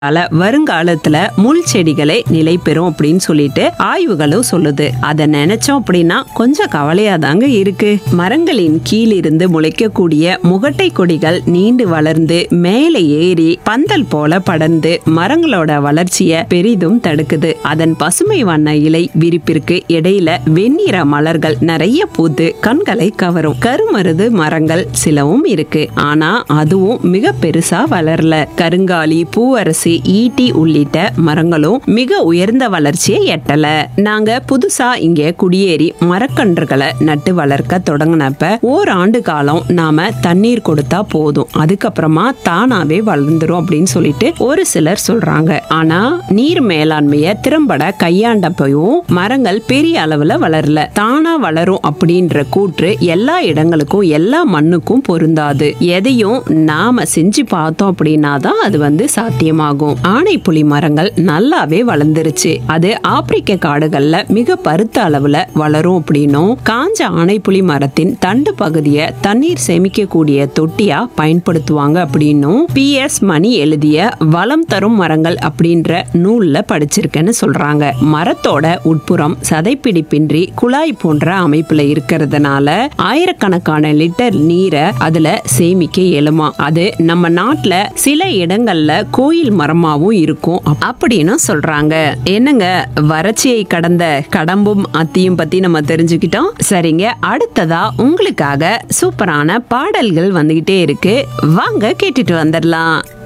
அல வருங்காலத்துல முள் செடிகளே நிலை பெறும் அப்படின்னு சொல்லிட்டு ஆய்வுகளும் சொல்லுது அதை நினைச்சோம் அப்படின்னா கொஞ்சம் கவலையா தாங்க இருக்கு மரங்களின் கீழிருந்து முளைக்கக்கூடிய முகட்டை கொடிகள் நீண்டு வளர்ந்து மேலே ஏறி பந்தல் போல படர்ந்து மரங்களோட வளர்ச்சியை பெரிதும் தடுக்குது அதன் பசுமை வண்ண இலை விரிப்பிற்கு இடையில வெண்ணிற மலர்கள் நிறைய பூத்து கண்களை கவரும் கருமருது மரங்கள் சிலவும் இருக்கு ஆனா அதுவும் மிக பெருசா வளரல கருங்காலி பூவரசி ஈட்டி உள்ளிட்ட மரங்களும் மிக உயர்ந்த வளர்ச்சியை எட்டல நாங்க புதுசா இங்க குடியேறி மரக்கன்றுகளை நட்டு வளர்க்க தொடங்கினப்ப ஓராண்டு காலம் நாம தண்ணீர் கொடுத்தா போதும் அதுக்கப்புறமா தானாவே வளர்ந்துரும் அப்படின்னு சொல்லிட்டு ஒரு சிலர் சொல்றாங்க ஆனா நீர் மேலாண்மைய திறம்பட கையாண்டப்பையும் மரங்கள் பெரிய அளவுல வளரல தானா வளரும் அப்படின்ற கூற்று எல்லா இடங்களுக்கும் எல்லா மண்ணுக்கும் பொருந்தாது எதையும் நாம செஞ்சு பார்த்தோம் அப்படின்னா தான் அது வந்து சாத்தியமாகும் ஆனைப்புலி மரங்கள் நல்லாவே வளர்ந்துருச்சு அது ஆப்பிரிக்க காடுகள்ல மிக பருத்த அளவுல வளரும் அப்படின்னும் காஞ்ச ஆனைப்புலி மரத்தின் தண்டு பகுதியை தண்ணீர் சேமிக்கக்கூடிய தொட்டியா பயன்படுத்துவாங்க அப்படின்னும் பி எஸ் மணி எழுதிய வளம் தரும் மரங்கள் அப்படின்ற நூல்ல படிச்சிருக்கேன்னு சொல்றாங்க மரத்தோட உட்புறம் சதைப்பிடிப்பின்றி குழாய் போன்ற அமைப்புல இருக்கிறதுனால ஆயிரக்கணக்கான லிட்டர் நீரை அதுல சேமிக்க இயலுமா அது நம்ம நாட்டுல சில இடங்கள்ல கோயில் மரமாவும் இருக்கும் அப்- அப்படின்னு சொல்றாங்க என்னங்க வறட்சியை கடந்த கடம்பும் அத்தியும் பத்தி நம்ம தெரிஞ்சுக்கிட்டோம் சரிங்க அடுத்ததா உங்களுக்காக சூப்பரான பாடல்கள் வந்துகிட்டே இருக்கு வாங்க கேட்டுட்டு வந்துடலாம்